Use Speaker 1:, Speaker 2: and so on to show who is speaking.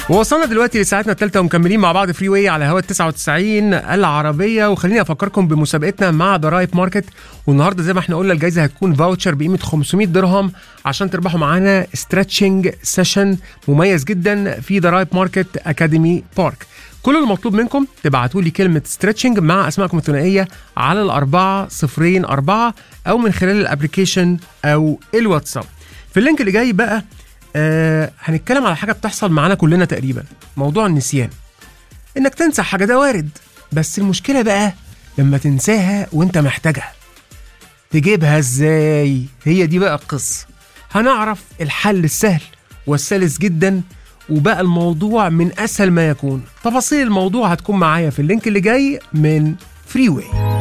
Speaker 1: ووصلنا دلوقتي لساعتنا الثالثة ومكملين مع بعض فري واي على هوا 99 العربية وخليني أفكركم بمسابقتنا مع ضرايب ماركت والنهاردة زي ما احنا قلنا الجايزة هتكون فاوتشر بقيمة 500 درهم عشان تربحوا معانا ستريتشنج سيشن مميز جدا في ضرايب ماركت أكاديمي بارك كل المطلوب منكم تبعتوا لي كلمة ستريتشنج مع أسمائكم الثنائية على الأربعة صفرين أربعة أو من خلال الأبليكيشن أو الواتساب في اللينك اللي جاي بقى آه هنتكلم على حاجه بتحصل معانا كلنا تقريبا موضوع النسيان انك تنسى حاجه ده وارد بس المشكله بقى لما تنساها وانت محتاجها تجيبها ازاي هي دي بقى القصه هنعرف الحل السهل والسلس جدا وبقى الموضوع من اسهل ما يكون تفاصيل الموضوع هتكون معايا في اللينك اللي جاي من فري واي